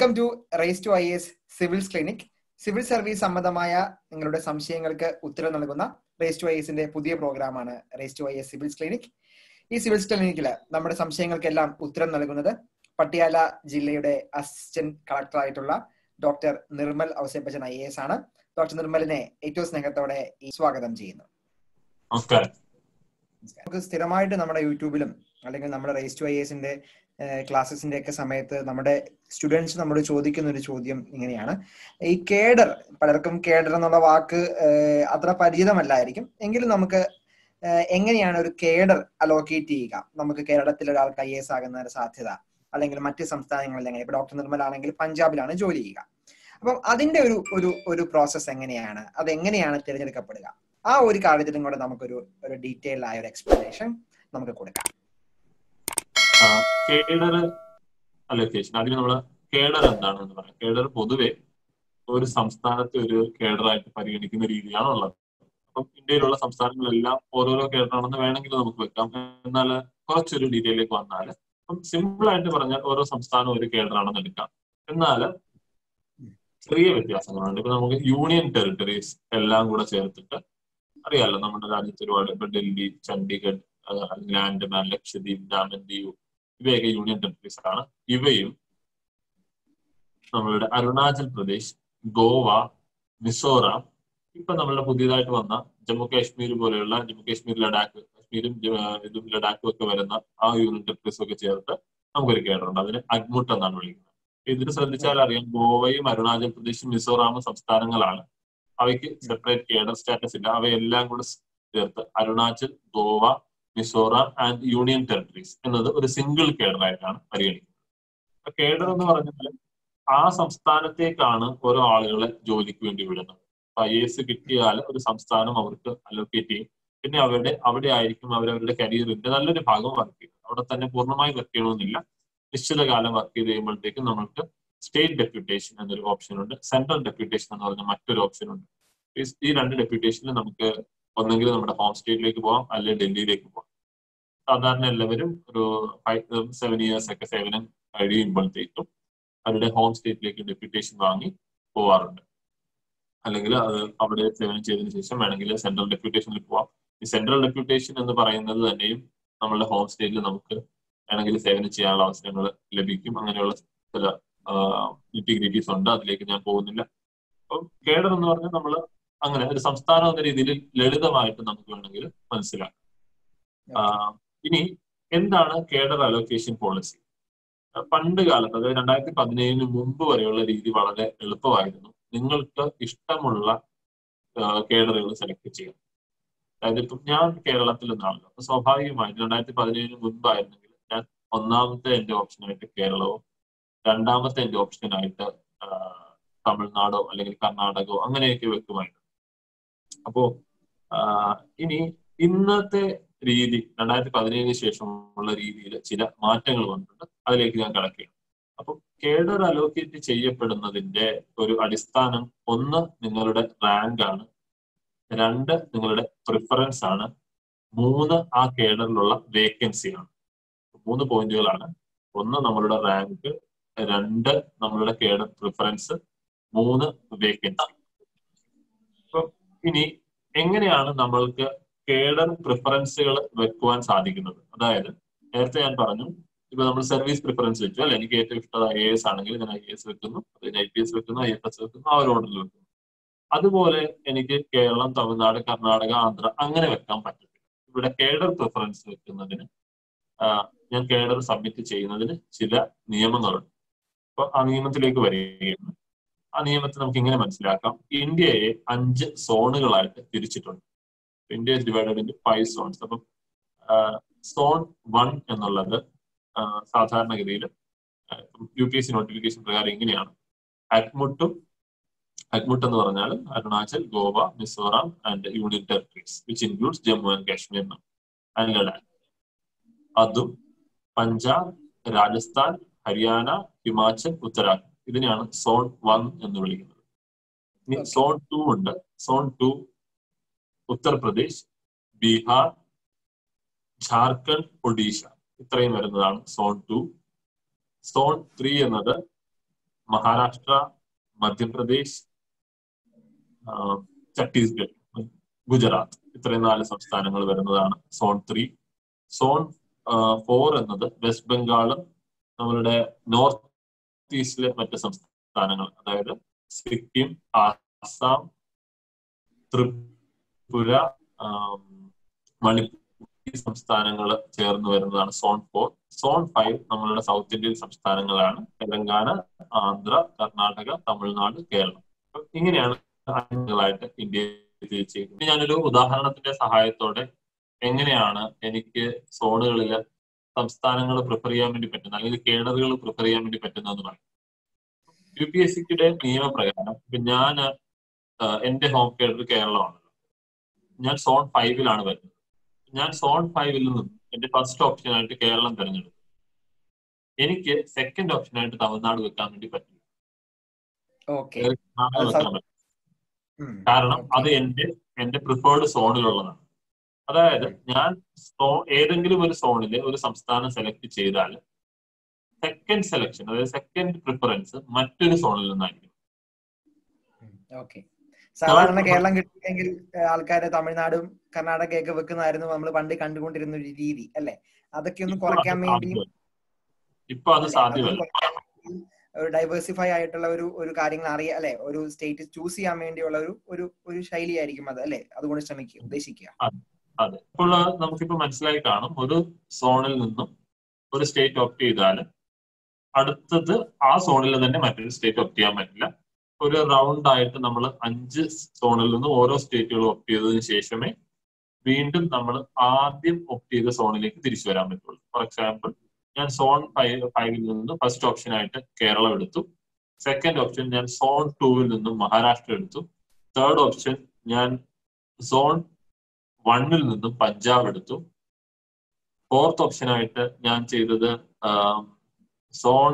Welcome to race to I S civils clinic civil service സംബന്ധമായ നിങ്ങളുടെ സംശയങ്ങൾക്ക് ഉത്തരം നൽകുന്ന റേസ് ടു ഐ എസിന്റെ പുതിയ പ്രോഗ്രാമാണ് race to I S civils clinic ഈ സിവിൽസ് ക്ലിനിക്കിൽ നമ്മുടെ സംശയങ്ങൾക്കെല്ലാം ഉത്തരം നൽകുന്നത് പട്ടിയാല ജില്ലയുടെ അസിസ്റ്റന്റ് കളക്ടറായിട്ടുള്ള doctor Nirmal Ouseppachan I S ആണ് ഡോക്ടർ നിർമ്മലിനെ ഏറ്റവും സ്നേഹത്തോടെ ഈ സ്വാഗതം ചെയ്യുന്നു നമസ്കാരം നമുക്ക് സ്ഥിരമായിട്ട് നമ്മുടെ യൂട്യൂബിലും അല്ലെങ്കിൽ നമ്മുടെ റേസ് ടു ഐ എസിന്റെ ക്ലാസ്സസിന്റെ ഒക്കെ സമയത്ത് നമ്മുടെ സ്റ്റുഡൻസ് നമ്മോട് ചോദിക്കുന്ന ഒരു ചോദ്യം ഇങ്ങനെയാണ് ഈ കേഡർ പലർക്കും കേഡർ എന്നുള്ള വാക്ക് അത്ര പരിചിതമല്ലായിരിക്കും എങ്കിലും നമുക്ക് എങ്ങനെയാണ് ഒരു കേഡർ അലോക്കേറ്റ് ചെയ്യുക നമുക്ക് കേരളത്തിൽ ഒരാൾക്ക് ഐ എസ് ആകുന്ന ഒരു സാധ്യത അല്ലെങ്കിൽ മറ്റ് സംസ്ഥാനങ്ങളിൽ എങ്ങനെ ഇപ്പൊ ഡോക്ടർ നിർമ്മൽ ആണെങ്കിൽ പഞ്ചാബിലാണ് ജോലി ചെയ്യുക അപ്പം അതിന്റെ ഒരു ഒരു ഒരു പ്രോസസ്സ് എങ്ങനെയാണ് അത് എങ്ങനെയാണ് തിരഞ്ഞെടുക്കപ്പെടുക ആ ഒരു കാര്യത്തിലും കൂടെ നമുക്കൊരു ഒരു ഡീറ്റെയിൽ ആയ ഒരു എക്സ്പ്ലനേഷൻ നമുക്ക് കൊടുക്കാം കേഡർ അലോക്കേഷൻ അതിന് നമ്മൾ കേഡർ എന്താണെന്ന് പറയാം കേഡർ പൊതുവെ ഒരു സംസ്ഥാനത്തെ ഒരു കേഡറായിട്ട് പരിഗണിക്കുന്ന രീതിയാണ് ഉള്ളത് അപ്പം ഇന്ത്യയിലുള്ള സംസ്ഥാനങ്ങളെല്ലാം ഓരോരോ കേഡറാണെന്ന് വേണമെങ്കിൽ നമുക്ക് വെക്കാം എന്നാൽ കുറച്ചൊരു ഡീറ്റെയിലേക്ക് വന്നാൽ അപ്പം സിമ്പിൾ ആയിട്ട് പറഞ്ഞാൽ ഓരോ സംസ്ഥാനവും ഒരു കേഡറാണെന്ന് എടുക്കാം എന്നാൽ ചെറിയ വ്യത്യാസങ്ങളുണ്ട് ഇപ്പൊ നമുക്ക് യൂണിയൻ ടെറിട്ടറീസ് എല്ലാം കൂടെ ചേർത്തിട്ട് അറിയാലോ നമ്മുടെ രാജ്യത്ത് ഒരുപാട് ഇപ്പൊ ഡൽഹി ചണ്ഡീഗഡ് അല്ലെങ്കിൽ ആൻഡമാൻ ലക്ഷദ്വീപ് ഡാമൻ ദ്വീപ് ഇവയൊക്കെ യൂണിയൻ ടെറിട്ടറീസ് ആണ് ഇവയും നമ്മളുടെ അരുണാചൽ പ്രദേശ് ഗോവ മിസോറാം ഇപ്പൊ നമ്മളുടെ പുതിയതായിട്ട് വന്ന ജമ്മു കാശ്മീർ പോലെയുള്ള ജമ്മു കാശ്മീർ ലഡാക്ക് കാശ്മീരും ഇതും ലഡാക്കും ഒക്കെ വരുന്ന ആ യൂണിയൻ ടെറിട്ടറീസ് ഒക്കെ ചേർത്ത് നമുക്കൊരു കേഡറുണ്ട് അതിന് അഗ്മുട്ട് എന്നാണ് വിളിക്കുന്നത് ഇതിന് ശ്രദ്ധിച്ചാൽ അറിയാം ഗോവയും അരുണാചൽ പ്രദേശും മിസോറാമും സംസ്ഥാനങ്ങളാണ് അവയ്ക്ക് സെപ്പറേറ്റ് കേഡർ സ്റ്റാറ്റസ് ഇല്ല അവയെല്ലാം കൂടെ ചേർത്ത് Arunachal Goa Mizoram and union territories എന്നത് ഒരു സിംഗിൾ കേഡർ ആയിട്ടാണ് പരിഗണിക്കുന്നത് കേഡർ എന്ന് പറഞ്ഞാൽ ആ സംസ്ഥാനത്തേക്കാണ് ഓരോ ആളുകളെ ജോലിക്ക് വേണ്ടി വിടുന്നത് ഐ എസ് കിട്ടിയാൽ ഒരു സംസ്ഥാനം അവർക്ക് അലോക്കേറ്റ് ചെയ്യും പിന്നെ അവരുടെ അവിടെ ആയിരിക്കും അവരവരുടെ കരിയറിന്റെ നല്ലൊരു ഭാഗം വർക്ക് ചെയ്യുന്നത് അവിടെ തന്നെ പൂർണ്ണമായി വർക്ക് ചെയ്യണമെന്നില്ല നിശ്ചിത കാലം വർക്ക് ചെയ്ത് കഴിയുമ്പോഴത്തേക്കും നമുക്ക് സ്റ്റേറ്റ് ഡെപ്യൂട്ടേഷൻ എന്നൊരു ഓപ്ഷൻ ഉണ്ട് സെൻട്രൽ ഡെപ്യൂട്ടേഷൻ എന്ന് പറഞ്ഞ മറ്റൊരു ഓപ്ഷൻ ഉണ്ട് ഈ രണ്ട് ഡെപ്യൂട്ടേഷനിൽ നമുക്ക് ഒന്നെങ്കിൽ നമ്മുടെ ഹോം സ്റ്റേറ്റിലേക്ക് പോകാം അല്ലെങ്കിൽ ഡൽഹിയിലേക്ക് പോകാം സാധാരണ എല്ലാവരും ഒരു ഫൈവ് സെവൻ ഇയേഴ്സ് ഒക്കെ സേവനം കഴിയുമ്പോഴത്തേക്കും അവരുടെ ഹോം സ്റ്റേറ്റിലേക്ക് ഡെപ്യൂട്ടേഷൻ വാങ്ങി പോവാറുണ്ട് അല്ലെങ്കിൽ അത് അവിടെ സേവനം ചെയ്തതിനു ശേഷം വേണമെങ്കിൽ സെൻട്രൽ ഡെപ്യൂട്ടേഷനിൽ പോവാം ഈ സെൻട്രൽ ഡെപ്യൂട്ടേഷൻ എന്ന് പറയുന്നത് തന്നെയും നമ്മളുടെ ഹോം സ്റ്റേറ്റിൽ നമുക്ക് വേണമെങ്കിൽ സേവനം ചെയ്യാനുള്ള അവസരങ്ങൾ ലഭിക്കും അങ്ങനെയുള്ള ചില ഇൻറ്റിഗ്രിറ്റീസ് ഉണ്ട് അതിലേക്ക് ഞാൻ പോകുന്നില്ല അപ്പം കേഡർ എന്ന് പറഞ്ഞാൽ നമ്മൾ അങ്ങനെ ഒരു സംസ്ഥാനം എന്ന രീതിയിൽ ലളിതമായിട്ട് നമുക്ക് വേണമെങ്കിൽ മനസ്സിലാക്കാം ഇനി എന്താണ് കേഡർ അലോക്കേഷൻ പോളിസി പണ്ട് കാലത്ത് അതായത് രണ്ടായിരത്തി പതിനേഴിന് മുമ്പ് വരെയുള്ള രീതി വളരെ എളുപ്പമായിരുന്നു നിങ്ങൾക്ക് ഇഷ്ടമുള്ള കേഡറുകൾ സെലക്ട് ചെയ്യാം അതായത് ഇപ്പം ഞാൻ കേരളത്തിൽ നിന്നാണല്ലോ അപ്പൊ സ്വാഭാവികമായിട്ട് രണ്ടായിരത്തി പതിനേഴിന് മുൻപായിരുന്നെങ്കിൽ ഞാൻ ഒന്നാമത്തെ എന്റെ ഓപ്ഷനായിട്ട് കേരളവും രണ്ടാമത്തെ എന്റെ ഓപ്ഷനായിട്ട് തമിഴ്നാടോ അല്ലെങ്കിൽ കർണാടകയോ അങ്ങനെയൊക്കെ വെക്കുമായിരുന്നു അപ്പോ ഇനി ഇന്നത്തെ രീതി രണ്ടായിരത്തി പതിനേഴിന് ശേഷമുള്ള രീതിയിൽ ചില മാറ്റങ്ങൾ വന്നിട്ടുണ്ട് അതിലേക്ക് ഞാൻ കടക്കുകയാണ് അപ്പൊ കേഡർ അലോക്കേറ്റ് ചെയ്യപ്പെടുന്നതിന്റെ ഒരു അടിസ്ഥാനം ഒന്ന് നിങ്ങളുടെ റാങ്ക് ആണ് രണ്ട് നിങ്ങളുടെ പ്രിഫറൻസ് ആണ് മൂന്ന് ആ കേഡറിലുള്ള വേക്കൻസി ആണ് മൂന്ന് പോയിന്റുകളാണ് ഒന്ന് നമ്മളുടെ റാങ്ക് രണ്ട് നമ്മളുടെ കേഡർ പ്രിഫറൻസ് മൂന്ന് വേക്കൻസി അപ്പൊ ഇനി എങ്ങനെയാണ് നമ്മൾക്ക് കേഡർ പ്രിഫറൻസുകൾ വെക്കുവാൻ സാധിക്കുന്നത് അതായത് നേരത്തെ ഞാൻ പറഞ്ഞു ഇപ്പൊ നമ്മൾ സർവീസ് പ്രിഫറൻസ് വെച്ചു അല്ലെ എനിക്ക് ഏറ്റവും ഇഷ്ടം ഐ എസ് ആണെങ്കിൽ ഞാൻ ഐ എസ് വെക്കുന്നു അതിന് ഐ പി എസ് വെക്കുന്നു ഐ എഫ് എസ് വെക്കുന്നു ആ ഒരു ഓർഡറിൽ വെക്കുന്നു അതുപോലെ എനിക്ക് കേരളം തമിഴ്നാട് കർണാടക ആന്ധ്ര അങ്ങനെ വെക്കാൻ പറ്റത്തില്ല ഇവിടെ കേഡർ പ്രിഫറൻസ് വെക്കുന്നതിന് ഞാൻ കേഡർ സബ്മിറ്റ് ചെയ്യുന്നതിന് ചില നിയമങ്ങളുണ്ട് അപ്പൊ ആ നിയമത്തിലേക്ക് വരികയാണ് ആ നിയമത്തെ നമുക്ക് ഇങ്ങനെ മനസ്സിലാക്കാം ഇന്ത്യയെ അഞ്ച് സോണുകളായിട്ട് തിരിച്ചിട്ടുണ്ട് India divided in five zones അപ്പം സോൺ വൺ എന്നുള്ളത് സാധാരണഗതിയിൽ U P S C notification പ്രകാരം ഇങ്ങനെയാണ് അഡ്മുട്ടും അഡ്മുട്ട് എന്ന് പറഞ്ഞാൽ Arunachal Goa Mizoram and union territories which includes Jammu and Kashmir and Ladakh അതും പഞ്ചാബ് രാജസ്ഥാൻ ഹരിയാന ഹിമാചൽ ഉത്തരാഖണ്ഡ് ഇതിനെയാണ് സോൺ വൺ എന്ന് വിളിക്കുന്നത് ഇനി സോൺ ടു ഉണ്ട് സോൺ ടു ഉത്തർപ്രദേശ് ബീഹാർ ജാർഖണ്ഡ് ഒഡീഷ ഇത്രയും വരുന്നതാണ് സോൺ ടു സോൺ ത്രീ എന്നത് മഹാരാഷ്ട്ര മധ്യപ്രദേശ് ആ, ഛത്തീസ്ഗഡ് ഗുജറാത്ത് ഇത്രയും നാല് സംസ്ഥാനങ്ങൾ വരുന്നതാണ് സോൺ ത്രീ സോൺ ഫോർ എന്നത് വെസ്റ്റ് ബംഗാളും നമ്മളുടെ നോർത്ത് ഈസ്റ്റിലെ മറ്റ് സംസ്ഥാനങ്ങൾ അതായത് സിക്കിം ആസാം ത്രിപുര ആം, മണിപ്പൂർ ഈ സംസ്ഥാനങ്ങൾ ചേർന്ന് വരുന്നതാണ് സോൺ ഫോർ സോൺ ഫൈവ് നമ്മളുടെ സൗത്ത് ഇന്ത്യൻ സംസ്ഥാനങ്ങളാണ് തെലങ്കാന ആന്ധ്ര കർണാടക തമിഴ്നാട് കേരളം അപ്പൊ ഇങ്ങനെയാണ് രാജ്യങ്ങളായിട്ട് ഇന്ത്യയെ തിരിച്ചിരിക്കുന്നത് ഇനി ഞാനൊരു ഉദാഹരണത്തിന്റെ സഹായത്തോടെ എങ്ങനെയാണ് എനിക്ക് സോണുകളിൽ സംസ്ഥാനങ്ങൾ പ്രിഫർ ചെയ്യാൻ വേണ്ടി പറ്റുന്നത് അല്ലെങ്കിൽ കേഡറുകൾ പ്രിഫർ ചെയ്യാൻ വേണ്ടി പറ്റുന്നതെന്ന് പറയും യു പി എസ് സിയുടെ നിയമപ്രകാരം ഇപ്പൊ ഞാൻ എന്റെ ഹോം കേഡർ കേരളമാണല്ലോ ഞാൻ സോൺ ഫൈവിലാണ് വരുന്നത് ഞാൻ സോൺ ഫൈവിൽ നിന്നും എന്റെ ഫസ്റ്റ് ഓപ്ഷനായിട്ട് കേരളം തിരഞ്ഞെടുത്തു എനിക്ക് സെക്കൻഡ് ഓപ്ഷനായിട്ട് തമിഴ്നാട് വെക്കാൻ വേണ്ടി പറ്റില്ല ഓക്കെ കർണാടക അത് വെക്കാൻ പറ്റില്ല കാരണം Okay. അത് എന്റെ എന്റെ പ്രിഫേർഡ് സോണിലുള്ളതാണ് അതായത് ഞാൻ സോ ഏതെങ്കിലും ഒരു സോണില് ഒരു സംസ്ഥാനം സെലക്ട് ചെയ്താൽ സെക്കൻഡ് സെലക്ഷൻ അതായത് സെക്കൻഡ് പ്രിഫറൻസ് മറ്റൊരു സോണിൽ നിന്നായിരിക്കും ഓക്കെ സാധാരണ കേരളം കിട്ടിയെങ്കിൽ ആൾക്കാര് തമിഴ്നാടും കർണാടകയൊക്കെ വെക്കുന്നതായിരുന്നു നമ്മൾ പണ്ട് കണ്ടുകൊണ്ടിരുന്ന ഒരു രീതി അല്ലെ അതൊക്കെ ഒന്ന് ഇപ്പൊ കുറയ്ക്കാൻ അത് വേണ്ടി സാധ്യമല്ല. ഇപ്പൊ അത് സാധ്യമല്ല ഒരു ഡൈവേഴ്സിഫൈ ആയിട്ടുള്ള ഒരു ഒരു കാര്യങ്ങൾ അറിയാം അല്ലെ ഒരു സ്റ്റേറ്റ് ചൂസ് ചെയ്യാൻ വേണ്ടിയുള്ള ഒരു ഒരു ഒരു ശൈലിയായിരിക്കും അത് അല്ലെ അതുകൊണ്ട് ശ്രമിക്കുക ഉദ്ദേശിക്കുക അതെ ഇപ്പോൾ നമുക്കിപ്പോ മനസ്സിലായി കാണും ഒരു സോണിൽ നിന്നും ഒരു സ്റ്റേറ്റ് ഓപ്റ്റ് ചെയ്താൽ അടുത്തത് ആ സോണിൽ തന്നെ മറ്റൊരു സ്റ്റേറ്റ് ഓപ്റ്റ് ചെയ്യാൻ പറ്റില്ല ഒരു റൗണ്ട് ആയിട്ട് നമ്മൾ അഞ്ച് സോണിൽ നിന്ന് ഓരോ സ്റ്റേറ്റുകളും ഓപ്റ്റ് ചെയ്തതിനു ശേഷമേ വീണ്ടും നമ്മൾ ആദ്യം ഓപ്റ്റ് ചെയ്ത സോണിലേക്ക് തിരിച്ചു വരാൻ പറ്റുള്ളൂ ഫോർ എക്സാമ്പിൾ ഞാൻ സോൺ ഫൈവ് ഫൈവിൽ നിന്ന് ഫസ്റ്റ് ഓപ്ഷൻ ആയിട്ട് കേരളം എടുത്തു സെക്കൻഡ് ഓപ്ഷൻ ഞാൻ സോൺ ടൂവിൽ നിന്നും മഹാരാഷ്ട്ര എടുത്തു തേർഡ് ഓപ്ഷൻ ഞാൻ സോൺ വണ്ണിൽ നിന്നും പഞ്ചാബ് എടുത്തു ഫോർത്ത് ഓപ്ഷൻ ആയിട്ട് ഞാൻ ചെയ്തത് ആം, സോൺ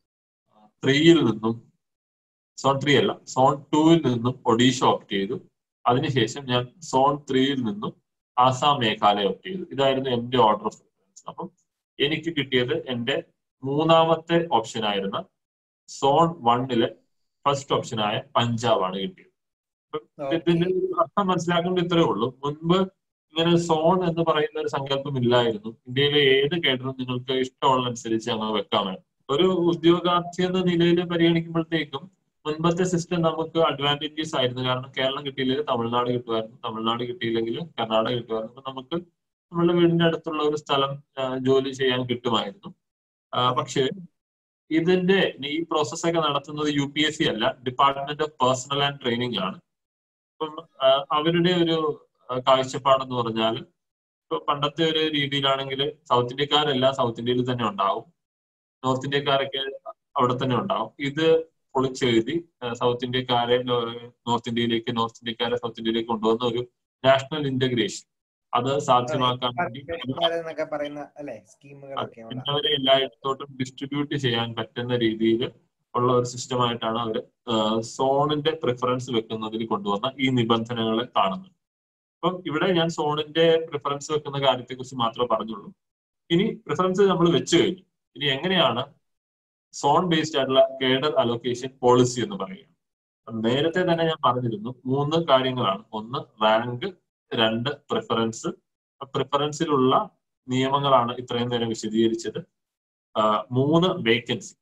ത്രീയിൽ നിന്നും സോൺ ത്രീ അല്ല സോൺ ടൂവിൽ നിന്നും ഒഡീഷ ഓപ്റ്റ് ചെയ്തു അതിനുശേഷം ഞാൻ സോൺ ത്രീയിൽ നിന്നും ആസാം മേഘാലയ ഓപ്റ്റ് ചെയ്തു ഇതായിരുന്നു എന്റെ ഓർഡർ ഓഫ് പ്രിഫറൻസ് അപ്പം എനിക്ക് കിട്ടിയത് എന്റെ മൂന്നാമത്തെ ഓപ്ഷൻ ആയിരുന്ന സോൺ വണ്ണിലെ ഫസ്റ്റ് ഓപ്ഷനായ പഞ്ചാബാണ് കിട്ടിയത് അപ്പം ഇതിന്റെ ഒരു അർത്ഥം മനസ്സിലാക്കേണ്ട ഇത്രയേ ഉള്ളൂ മുൻപ് ഇങ്ങനെ സോൺ എന്ന് പറയുന്ന ഒരു സങ്കല്പം ഇല്ലായിരുന്നു ഇന്ത്യയിലെ ഏത് കേഡറും നിങ്ങൾക്ക് ഇഷ്ടമുള്ള അനുസരിച്ച് അങ്ങ് വെക്കാമായിരുന്നു ഒരു ഉദ്യോഗാർത്ഥി എന്ന നിലയിൽ പരിഗണിക്കുമ്പോഴത്തേക്കും മുൻപത്തെ സിസ്റ്റം നമുക്ക് അഡ്വാൻറ്റേജസ് ആയിരുന്നു കാരണം കേരളം കിട്ടിയില്ലെങ്കിൽ തമിഴ്നാട് കിട്ടുമായിരുന്നു തമിഴ്നാട് കിട്ടിയില്ലെങ്കിൽ കർണാടക കിട്ടുമായിരുന്നു അപ്പൊ നമുക്ക് നമ്മളുടെ വീടിന്റെ അടുത്തുള്ള ഒരു സ്ഥലം ആ, ജോലി ചെയ്യാൻ കിട്ടുമായിരുന്നു ആ, പക്ഷേ ഇതിന്റെ ഈ പ്രോസസ് ഒക്കെ നടത്തുന്നത് യു പി എസ് സി അല്ല department of personnel and training ആണ് ഇപ്പം ആ, അവരുടെ ഒരു ആ, കാഴ്ചപ്പാടെന്ന് പറഞ്ഞാൽ ഇപ്പൊ പണ്ടത്തെ ഒരു രീതിയിലാണെങ്കിൽ സൗത്ത് ഇന്ത്യക്കാരെല്ലാം സൗത്ത് ഇന്ത്യയിൽ തന്നെ ഉണ്ടാവും നോർത്ത് ഇന്ത്യക്കാരൊക്കെ അവിടെ തന്നെ ഉണ്ടാവും ഇത് പൊളിച്ചെഴുതി ആ, സൗത്ത് ഇന്ത്യക്കാരെ നോ- നോർത്ത് ഇന്ത്യയിലേക്ക് നോർത്ത് ഇന്ത്യക്കാരെ സൗത്ത് ഇന്ത്യയിലേക്ക് കൊണ്ടുവന്ന ഒരു നാഷണൽ ഇന്റഗ്രേഷൻ അത് സാധ്യമാക്കാൻ വേണ്ടി എന്നൊക്കെ പറയുന്ന അല്ലെ സ്കീമുകളൊക്കെ ഉള്ള അവരെ എല്ലായിടത്തോട്ടും ഡിസ്ട്രിബ്യൂട്ട് ചെയ്യാൻ പറ്റുന്ന രീതിയിൽ ഉള്ള ഒരു സിസ്റ്റമായിട്ടാണ് അവർ സോണിന്റെ പ്രിഫറൻസ് വെക്കുന്നതിൽ കൊണ്ടുവന്ന ഈ നിബന്ധനകളെ കാണുന്നത് അപ്പം ഇവിടെ ഞാൻ സോണിന്റെ പ്രിഫറൻസ് വെക്കുന്ന കാര്യത്തെ കുറിച്ച് മാത്രമേ പറഞ്ഞുള്ളൂ ഇനി പ്രിഫറൻസ് നമ്മൾ വെച്ചു കഴിഞ്ഞു ഇനി എങ്ങനെയാണ് സോൺ ബേസ്ഡ് ആയിട്ടുള്ള കേഡർ അലോക്കേഷൻ പോളിസി എന്ന് പറയുക നേരത്തെ തന്നെ ഞാൻ പറഞ്ഞിരുന്നു മൂന്ന് കാര്യങ്ങളാണ് ഒന്ന് റാങ്ക് രണ്ട് പ്രിഫറൻസ് പ്രിഫറൻസിലുള്ള നിയമങ്ങളാണ് ഇത്രയും നേരം വിശദീകരിച്ചത് ആ, മൂന്ന് വേക്കൻസി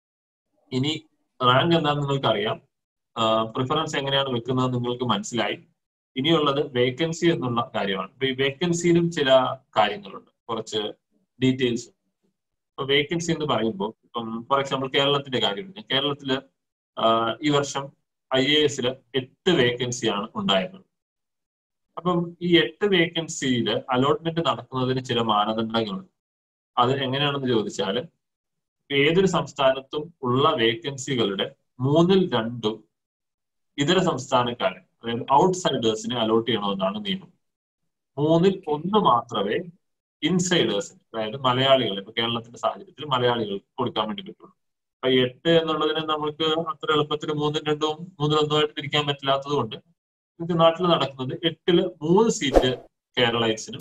ഇനി റാങ്ക് എന്താണെന്ന് നിങ്ങൾക്ക് അറിയാം പ്രിഫറൻസ് എങ്ങനെയാണ് വെക്കുന്നത് നിങ്ങൾക്ക് മനസ്സിലായി ഇനിയുള്ളത് വേക്കൻസി എന്നുള്ള കാര്യമാണ് ഇപ്പൊ ഈ വേക്കൻസിയിലും ചില കാര്യങ്ങളുണ്ട് കുറച്ച് ഡീറ്റെയിൽസ് ഇപ്പൊ വേക്കൻസി എന്ന് പറയുമ്പോൾ ഇപ്പം ഫോർ എക്സാമ്പിൾ കേരളത്തിന്റെ കാര്യം എടുക്കാം കേരളത്തില് ആ, ഈ വർഷം ഐ എ എസിൽ എട്ട് വേക്കൻസിയാണ് ഉണ്ടായിരുന്നത് അപ്പം ഈ എട്ട് വേക്കൻസിയിൽ അലോട്ട്മെന്റ് നടക്കുന്നതിന് ചില മാനദണ്ഡങ്ങളുണ്ട് അത് എങ്ങനെയാണെന്ന് ചോദിച്ചാൽ ഏതൊരു സംസ്ഥാനത്തും ഉള്ള വേക്കൻസികളുടെ മൂന്നിൽ രണ്ടും ഇതര സംസ്ഥാനക്കാരെ അതായത് ഔട്ട്സൈഡേഴ്സിനെ അലോട്ട് ചെയ്യണമെന്നാണ് നിയമം മൂന്നിൽ ഒന്ന് മാത്രമേ ഇൻസൈഡേഴ്സിന് അതായത് മലയാളികൾ ഇപ്പൊ കേരളത്തിന്റെ സാഹചര്യത്തിൽ മലയാളികൾക്ക് കൊടുക്കാൻ വേണ്ടി പറ്റുള്ളൂ അപ്പൊ ഈ എട്ട് എന്നുള്ളതിനെ നമുക്ക് അത്ര എളുപ്പത്തിൽ മൂന്നും രണ്ടും മൂന്നും ഒന്നുമായിട്ട് തിരിക്കാൻ പറ്റില്ലാത്തത് കൊണ്ട് നമുക്ക് നാട്ടിൽ നടക്കുന്നത് എട്ടില് മൂന്ന് സീറ്റ് കേരളൈറ്റ്സിനും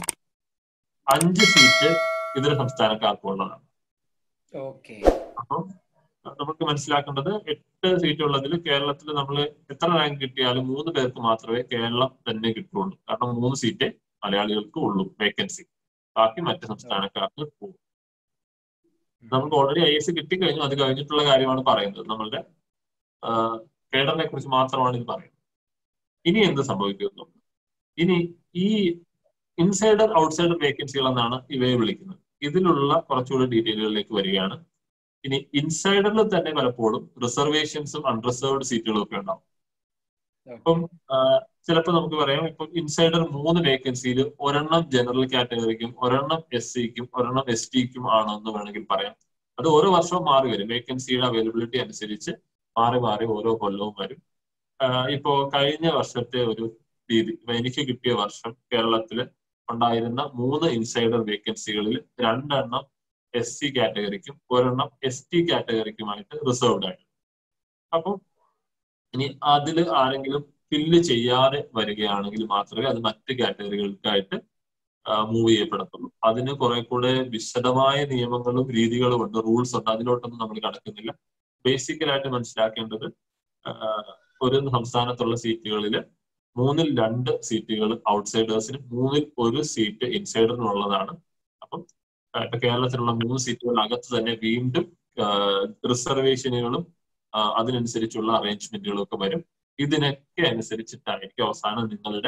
അഞ്ച് സീറ്റ് ഇതര സംസ്ഥാനക്കാർക്കും ഉള്ളതാണ് ഓക്കെ അപ്പം നമുക്ക് മനസ്സിലാക്കേണ്ടത് എട്ട് സീറ്റ് ഉള്ളതിൽ കേരളത്തിൽ നമ്മൾ എത്ര റാങ്ക് കിട്ടിയാലും മൂന്ന് പേർക്ക് മാത്രമേ കേരളം തന്നെ കിട്ടുള്ളൂ കാരണം മൂന്ന് സീറ്റേ മലയാളികൾക്ക് ഉള്ളൂ വേക്കൻസി ബാക്കി മറ്റ് സംസ്ഥാനക്കാർക്ക് പോകും നമുക്ക് ഓൾറെഡി ഐ എസ് കിട്ടിക്കഴിഞ്ഞു അത് കഴിഞ്ഞിട്ടുള്ള കാര്യമാണ് പറയുന്നത് നമ്മളുടെ കേഡറിനെ കുറിച്ച് മാത്രമാണ് ഇത് പറയുന്നത് ഇനി എന്ത് സംഭവിക്കുന്നു ഇനി ഈ ഇൻസൈഡർ ഔട്ട്സൈഡർ വേക്കൻസികൾ എന്നാണ് ഇവയെ വിളിക്കുന്നത് ഇതിലുള്ള കുറച്ചുകൂടി ഡീറ്റെയിലുകളിലേക്ക് വരികയാണ് ഇനി ഇൻസൈഡറിൽ തന്നെ പലപ്പോഴും റിസർവേഷൻസും അൺറിസർവ്ഡ് സീറ്റുകളും ഒക്കെ ഉണ്ടാവും ഇപ്പം ചിലപ്പോൾ നമുക്ക് പറയാം ഇപ്പം ഇൻസൈഡർ മൂന്ന് വേക്കൻസിയിൽ ഒരെണ്ണം ജനറൽ കാറ്റഗറിക്കും ഒരെണ്ണം എസ് സിക്കും ഒരെണ്ണം എസ് ടിക്കും ആണെന്ന് വേണമെങ്കിൽ പറയാം അത് ഓരോ വർഷവും മാറി വരും വേക്കൻസിയുടെ അവൈലബിലിറ്റി അനുസരിച്ച് മാറി മാറി ഓരോ കൊല്ലവും വരും ഇപ്പോ കഴിഞ്ഞ വർഷത്തെ ഒരു രീതി ഇപ്പൊ എനിക്ക് കിട്ടിയ വർഷം കേരളത്തില് ഉണ്ടായിരുന്ന മൂന്ന് ഇൻസൈഡർ വേക്കൻസികളിൽ രണ്ടെണ്ണം എസ് സി കാറ്റഗറിക്കും ഒരെണ്ണം എസ് ടി കാറ്റഗറിക്കുമായിട്ട് റിസർവ്ഡ് ആയിട്ട് അപ്പം ഇനി അതിൽ ആരെങ്കിലും ഫില്ല് ചെയ്യാതെ വരികയാണെങ്കിൽ മാത്രമേ അത് മറ്റ് കാറ്റഗറികൾക്കായിട്ട് മൂവ് ചെയ്യപ്പെടത്തുള്ളൂ അതിന് കുറെ കൂടെ വിശദമായ നിയമങ്ങളും രീതികളും ഉണ്ട് റൂൾസ് ഉണ്ട് അതിലോട്ടൊന്നും നമ്മൾ കടക്കുന്നില്ല ബേസിക്കലായിട്ട് മനസ്സിലാക്കേണ്ടത് ഒരു സംസ്ഥാനത്തുള്ള സീറ്റുകളിൽ മൂന്നിൽ രണ്ട് സീറ്റുകൾ ഔട്ട്സൈഡേഴ്സിന് മൂന്നിൽ ഒരു സീറ്റ് ഇൻസൈഡറിനുള്ളതാണ് അപ്പം ഇപ്പൊ കേരളത്തിലുള്ള മൂന്ന് സീറ്റുകളിനകത്ത് തന്നെ വീണ്ടും റിസർവേഷനുകളും അതിനനുസരിച്ചുള്ള അറേഞ്ച്മെന്റുകളും ഒക്കെ വരും ഇതിനൊക്കെ അനുസരിച്ചിട്ടായിരിക്കും അവസാനം നിങ്ങളുടെ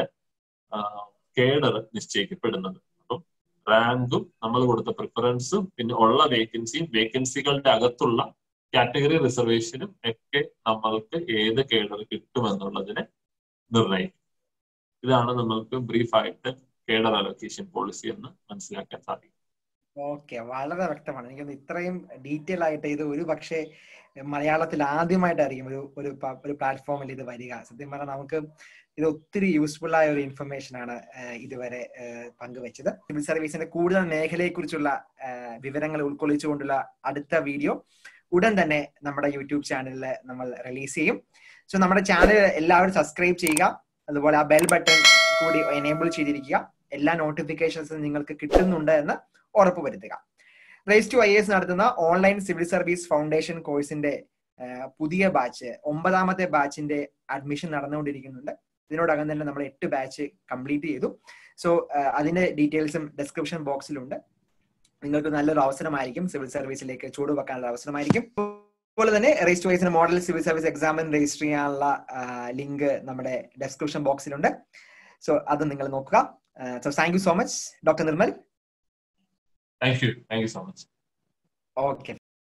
കേഡർ നിശ്ചയിക്കപ്പെടുന്നത് അപ്പം റാങ്കും നമ്മൾ കൊടുത്ത പ്രിഫറൻസും പിന്നെ ഉള്ള വേക്കൻസിയും വേക്കൻസികളുടെ അകത്തുള്ള കാറ്റഗറി റിസർവേഷനും ഒക്കെ നമ്മൾക്ക് ഏത് കേഡർ കിട്ടുമെന്നുള്ളതിനെ നിർണ്ണയിക്കും ഇതാണ് നമ്മൾക്ക് ബ്രീഫായിട്ട് കേഡർ അലോക്കേഷൻ പോളിസി എന്ന് മനസ്സിലാക്കാൻ സാധിക്കും ഓക്കെ വളരെ വ്യക്തമാണ് എനിക്കൊന്ന് ഇത്രയും ഡീറ്റെയിൽ ആയിട്ട് ഇത് ഒരു പക്ഷേ മലയാളത്തിൽ ആദ്യമായിട്ടായിരിക്കും ഒരു ഒരു ഒരു പ്ലാറ്റ്ഫോമിൽ ഇത് വരിക സത്യം പറഞ്ഞാൽ നമുക്ക് ഇത് ഒത്തിരി യൂസ്ഫുൾ ആയ ഒരു ഇൻഫർമേഷൻ ആണ് ഇതുവരെ പങ്കുവച്ചത് സിവിൽ സർവീസിന്റെ കൂടുതൽ മേഖലയെക്കുറിച്ചുള്ള വിവരങ്ങൾ ഉൾക്കൊള്ളിച്ചുകൊണ്ടുള്ള അടുത്ത വീഡിയോ ഉടൻ തന്നെ നമ്മുടെ യൂട്യൂബ് ചാനലിൽ നമ്മൾ റിലീസ് ചെയ്യും സോ നമ്മുടെ ചാനൽ എല്ലാവരും സബ്സ്ക്രൈബ് ചെയ്യുക അതുപോലെ ആ ബെൽ ബട്ടൺ കൂടി എനേബിൾ ചെയ്തിരിക്കുക എല്ലാ നോട്ടിഫിക്കേഷൻസും നിങ്ങൾക്ക് കിട്ടുന്നുണ്ട് എന്ന് ഉറപ്പുവരുത്തുക റേസ് ടു ഐ എസ് നടത്തുന്ന ഓൺലൈൻ സിവിൽ സർവീസ് ഫൗണ്ടേഷൻ കോഴ്സിന്റെ പുതിയ ബാച്ച് ഒമ്പതാമത്തെ ബാച്ചിന്റെ അഡ്മിഷൻ നടന്നുകൊണ്ടിരിക്കുന്നുണ്ട് ഇതിനോടകം തന്നെ നമ്മൾ എട്ട് ബാച്ച് കംപ്ലീറ്റ് ചെയ്തു സോ അതിന്റെ ഡീറ്റെയിൽസും ഡിസ്ക്രിപ്ഷൻ ബോക്സിലുണ്ട് നിങ്ങൾക്ക് നല്ലൊരു അവസരമായിരിക്കും സിവിൽ സർവീസിലേക്ക് ചൂടുവെക്കാനുള്ള അവസരമായിരിക്കും അതുപോലെ തന്നെ രജിസ്റ്റർ വൈസിന് മോഡൽ സിവിൽ സർവീസ് എക്സാമിന് രജിസ്റ്റർ ചെയ്യാനുള്ള ലിങ്ക് നമ്മുടെ ഡിസ്ക്രിപ്ഷൻ ബോക്സിലുണ്ട് സോ അത് നിങ്ങൾ നോക്കുക so thank you so much doctor Nirmal thank you thank you so much okay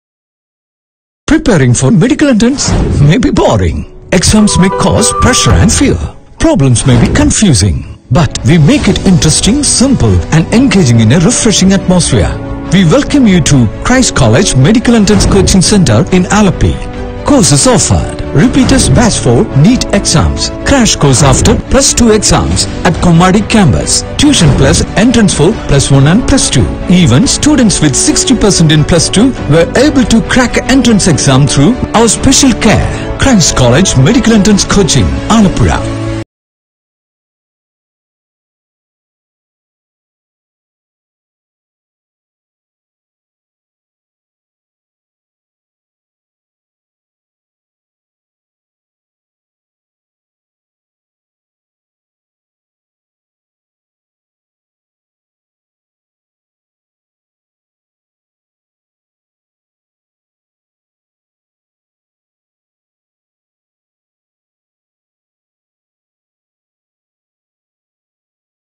Preparing for medical entrance may be boring. Exams may cause pressure and fear. Problems may be confusing. But we make it interesting, simple and engaging in a refreshing atmosphere. We welcome you to Christ College Medical Entrance Coaching Center in Alapi. Courses offered. Repeaters batch for NEET exams. Crash course after plus 2 exams at Komadi campus. Tuition plus entrance for plus 1 and plus 2. Even students with 60% in plus 2 were able to crack entrance exam through our special care. Christ College Medical Entrance Coaching, Alapura.